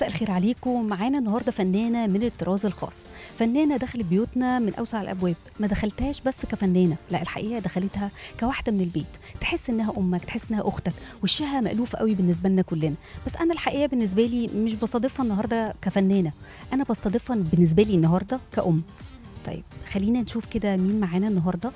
مساء الخير عليكم معانا النهارده فنانه من الطراز الخاص فنانه دخلت بيوتنا من اوسع الابواب ما دخلتهاش بس كفنانه لا الحقيقه دخلتها كواحده من البيت تحس انها امك تحس انها اختك وشها مألوف قوي بالنسبه لنا كلنا بس انا الحقيقه بالنسبه لي مش بستضيفها النهارده كفنانه انا بستضيفها بالنسبه لي النهارده كأم طيب خلينا نشوف كده مين معانا النهارده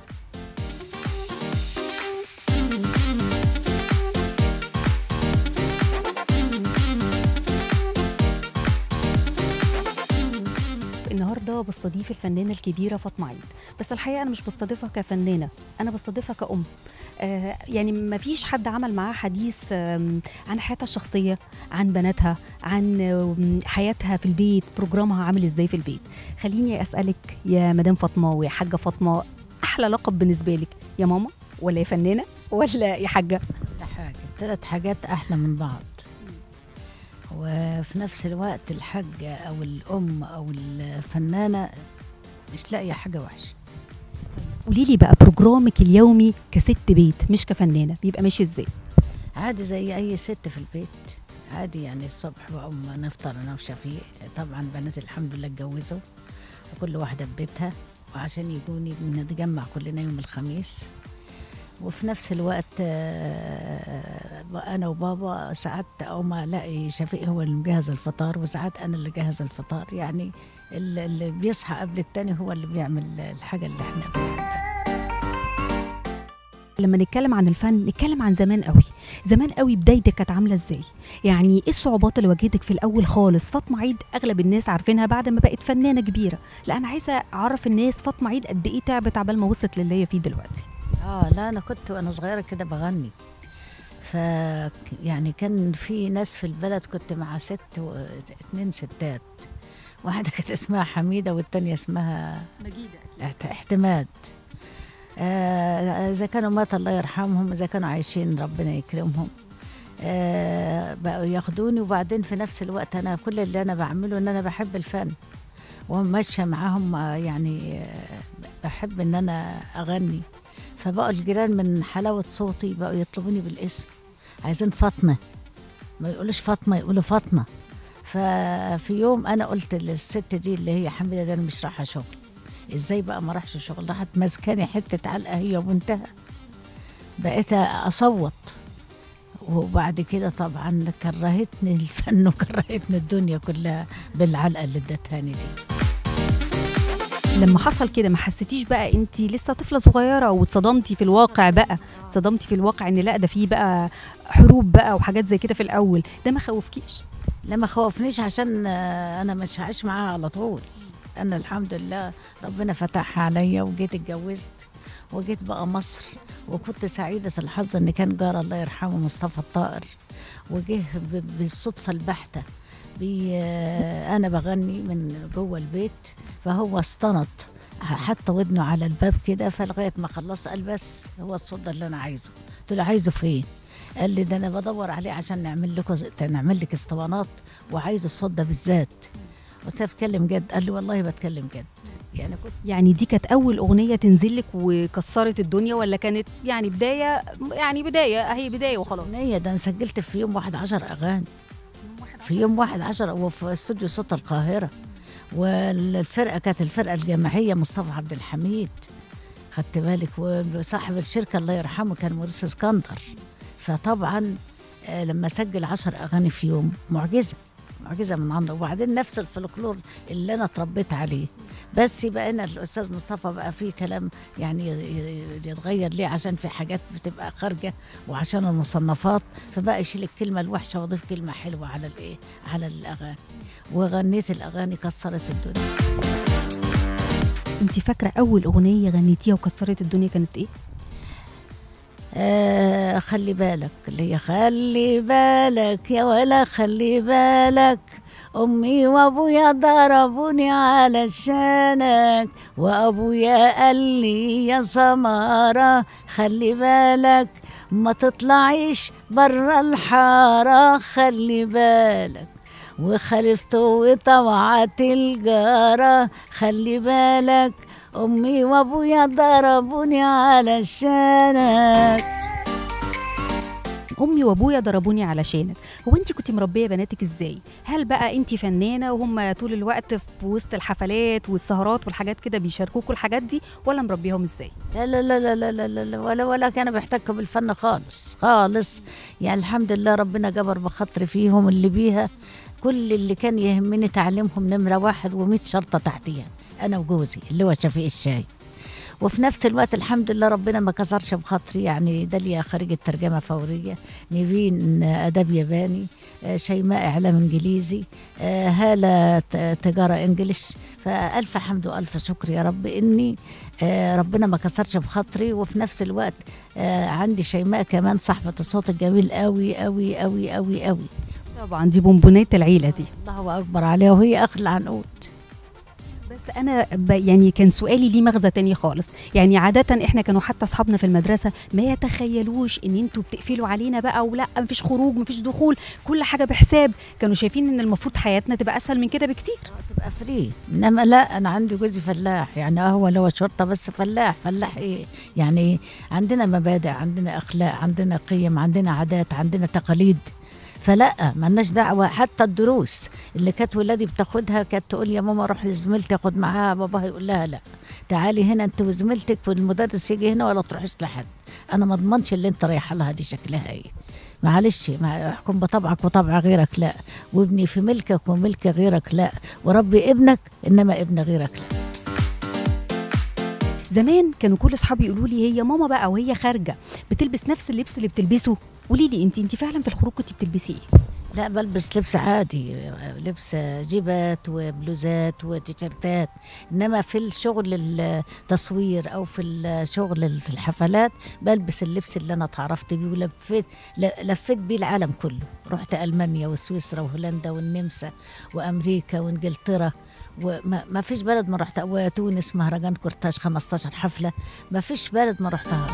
النهارده بستضيف الفنانه الكبيره فاطمه عيد بس الحقيقه انا مش بستضيفها كفنانه انا بستضيفها كأم آه يعني ما فيش حد عمل معاها حديث آم، عن حياتها الشخصيه عن بناتها عن آم، حياتها في البيت بروجرامها عامل ازاي في البيت خليني اسالك يا مدام فاطمه ويا حاجه فاطمه احلى لقب بالنسبه لك يا ماما ولا يا فنانه ولا يا حاجه كل حاجة ثلاث حاجات أحلى من بعض وفي نفس الوقت الحاجة أو الأم أو الفنانة مش لاقية حاجة وحشة قولي لي بقى بروجرامك اليومي كست بيت مش كفنانه بيبقى ماشي ازاي عادي زي أي ست في البيت عادي يعني الصبح بقوم نفطر أنا وشفيق طبعا بنات الحمد لله اتجوزوا وكل واحدة في بيتها وعشان يجوني بنتجمع كلنا يوم الخميس وفي نفس الوقت آه، انا وبابا ساعات اقوم الاقي شفيق هو اللي مجهز الفطار وساعات انا اللي جهز الفطار يعني ال- اللي بيصحى قبل التاني هو اللي بيعمل الحاجه اللي احنا بنحبها لما نتكلم عن الفن نتكلم عن زمان قوي زمان قوي بدايتك كانت عامله ازاي يعني ايه الصعوبات اللي واجهتك في الاول خالص فاطمه عيد اغلب الناس عارفينها بعد ما بقت فنانه كبيره لا انا عايزه اعرف الناس فاطمه عيد قد ايه تعبت عبال ما وصلت للي هي فيه دلوقتي اه لا انا كنت وانا صغيره كده بغني ف يعني كان في ناس في البلد كنت مع ست و... اتنين ستات واحده كانت اسمها حميده والتانيه اسمها مجيده احت- احتماد آه، اذا كانوا مات الله يرحمهم اذا كانوا عايشين ربنا يكرمهم آه، بقوا ياخدوني وبعدين في نفس الوقت انا كل اللي انا بعمله ان انا بحب الفن وماشيه معاهم آه، يعني آه، بحب ان انا اغني فبقوا الجيران من حلاوه صوتي بقوا يطلبوني بالاسم عايزين فاطمه ما يقولوش فاطمه يقولوا فاطمه ففي يوم انا قلت للست دي اللي هي حميده دي انا مش رايحه شغل ازاي بقى ما راحش شغل راحت ماسكاني حته علقه هي وبنتها بقيت اصوت وبعد كده طبعا كرهتني الفن وكرهتني الدنيا كلها بالعلقه اللي ادتهاني دي لما حصل كده ما حسيتيش بقى انت لسه طفله صغيره واتصدمتي في الواقع بقى اتصدمتي في الواقع ان لا ده في بقى حروب بقى وحاجات زي كده في الاول ده ما خوفكيش لا ما خوفنيش عشان آه، انا مش هعيش معاها على طول انا الحمد لله ربنا فتحها عليا وجيت اتجوزت وجيت بقى مصر وكنت سعيدة الحظ ان كان جار الله يرحمه مصطفى الطائر وجه ب- بالصدفة البحتة بي آه، انا بغني من جوه البيت فهو استنط حط ودنه على الباب كده فلغايه ما خلص قال بس هو الصوت ده اللي انا عايزه قلت له عايزه فين قال لي ده انا بدور عليه عشان نعمل لكم نعمل لك اسطوانات وعايز الصوت ده بالذات قلت له بتكلم جد قال لي والله بتكلم جد يعني كنت يعني دي كانت اول اغنيه تنزل لك وكسرت الدنيا ولا كانت يعني بدايه يعني بدايه اهي بدايه وخلاص اغنيه ده انا سجلت في يوم واحد عشر اغاني في يوم واحد عشر وفي استوديو صوت القاهره والفرقه كانت الفرقه الجماعيه مصطفى عبد الحميد خدت بالك وصاحب الشركه الله يرحمه كان موريس اسكندر فطبعا آه، لما سجل عشر اغاني في يوم معجزه معجزه من عنده وبعدين نفس الفلكلور اللي انا اتربيت عليه بس يبقى انا الاستاذ مصطفى بقى فيه كلام يعني ي- ي- يتغير ليه عشان في حاجات بتبقى خارجه وعشان المصنفات فبقى يشيل الكلمه الوحشه واضيف كلمه حلوه على الايه على الاغاني وغنيت الاغاني كسرت الدنيا انت فاكره اول اغنيه غنيتيها وكسرت الدنيا كانت ايه آه خلي بالك اللي هي خلي بالك يا ولا خلي بالك أمي وأبويا ضربوني علشانك وأبويا قال لي يا سمارة خلي بالك ما تطلعيش برا الحارة خلي بالك وخلفت وطوعت الجارة خلي بالك أمي وأبويا ضربوني علشانك امي وابويا ضربوني علشانك هو انت كنت مربيه بناتك ازاي هل بقى انت فنانه وهم طول الوقت في وسط الحفلات والسهرات والحاجات كده بيشاركوكوا الحاجات دي ولا مربيهم ازاي لا لا لا لا لا لا, لا, لا ولا ولا كانوا بيحتكوا بالفن خالص خالص يعني الحمد لله ربنا جبر بخاطري فيهم اللي بيها كل اللي كان يهمني تعليمهم نمرة واحد ومئة شرطة تحتيها أنا وجوزي اللي هو شفيق الشاي وفي نفس الوقت الحمد لله ربنا ما كسرش بخاطري يعني داليا خريجة ترجمة فورية نيفين أدب ياباني آه، شيماء إعلام إنجليزي آه، هالة ت- تجارة إنجليش فألف حمد وألف شكر يا رب إني آه، ربنا ما كسرش بخاطري وفي نفس الوقت آه، عندي شيماء كمان صاحبة الصوت الجميل قوي قوي قوي قوي قوي طبعا دي بونبونات العيله دي الله أكبر عليها وهي أخ العنقود بس انا ب... يعني كان سؤالي ليه مغزى تاني خالص يعني عاده احنا كانوا حتى اصحابنا في المدرسه ما يتخيلوش ان انتوا بتقفلوا علينا بقى ولا مفيش خروج مفيش دخول كل حاجه بحساب كانوا شايفين ان المفروض حياتنا تبقى اسهل من كده بكتير تبقى فري انما لا انا عندي جوزي فلاح يعني اه هو اللي هو شرطه بس فلاح فلاح ايه يعني عندنا مبادئ عندنا اخلاق عندنا قيم عندنا عادات عندنا تقاليد فلا مالناش دعوه حتى الدروس اللي كانت ولادي بتاخدها كانت تقول يا ماما روح لزميلتي اخد معاها باباها يقول لها لا تعالي هنا انت وزميلتك والمدرس يجي هنا ولا تروحيش لحد انا ما اضمنش اللي انت رايحه لها دي شكلها ايه معلش ما احكم بطبعك وطبع غيرك لا وابني في ملكك وملك غيرك لا وربي ابنك انما ابن غيرك لا زمان كانوا كل اصحابي يقولوا لي هي ماما بقى وهي خارجه بتلبس نفس اللبس اللي بتلبسه قولي لي انت انت فعلا في الخروج كنت بتلبسي ايه لا بلبس لبس عادي لبس جيبات وبلوزات وتيشيرتات انما في الشغل التصوير او في الشغل في الحفلات بلبس اللبس اللي انا اتعرفت بيه ولفيت لفيت بيه العالم كله رحت المانيا وسويسرا وهولندا والنمسا وامريكا وانجلترا وما ما فيش بلد ما رحت وتونس مهرجان كورتاج 15 حفله ما فيش بلد ما رحتهاش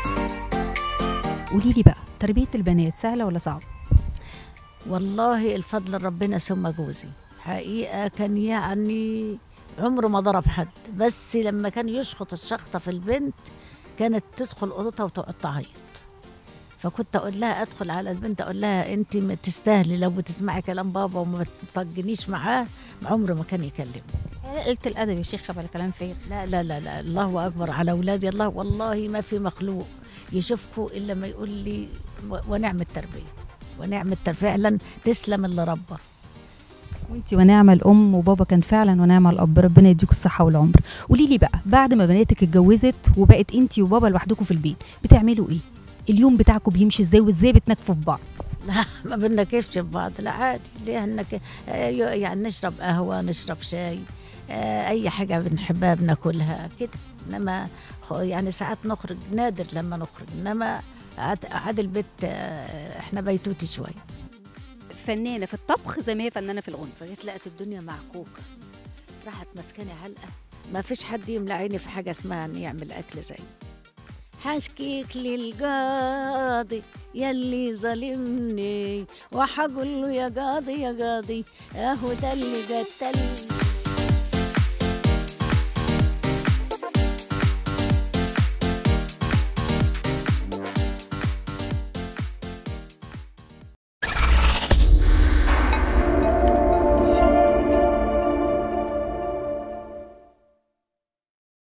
قولي لي بقى تربيه البنات سهله ولا صعبه والله الفضل ربنا ثم جوزي حقيقة كان يعني عمره ما ضرب حد بس لما كان يشخط الشخطة في البنت كانت تدخل أوضتها وتقعد تعيط فكنت أقول لها أدخل على البنت أقول لها أنت ما تستاهلي لو بتسمعي كلام بابا وما تطجنيش معاه عمره ما كان يكلمني قلة الادب يا شيخه بلا كلام فارغ لا لا لا لا الله أكبر على أولادي الله والله ما في مخلوق يشوفكوا إلا ما يقول لي و- ونعم التربية ونعم التربية فعلا تسلم اللي ربى وانت ونعم الام وبابا كان فعلا ونعم الاب ربنا يديكوا الصحه والعمر قولي لي بقى بعد ما بناتك اتجوزت وبقت انت وبابا لوحدكم في البيت بتعملوا ايه اليوم بتاعكم بيمشي ازاي وازاي بتنكفوا في بعض لا ما بنكفش في بعض لا عادي ليه انك آه، يعني نشرب قهوه نشرب شاي آه، اي حاجه بنحبها بناكلها كده انما خ- يعني ساعات نخرج نادر لما نخرج انما عاد عاد البيت آه، احنا بيتوتي شويه فنانه في الطبخ زي ما هي فنانه في الغنى فجيت لقيت الدنيا معكوكه راحت مسكاني علقه ما فيش حد يملى عيني في حاجه اسمها ان يعمل اكل زي حشكيك للقاضي يلي ظالمني وحقول له يا قاضي يا قاضي اهو ده اللي قتلني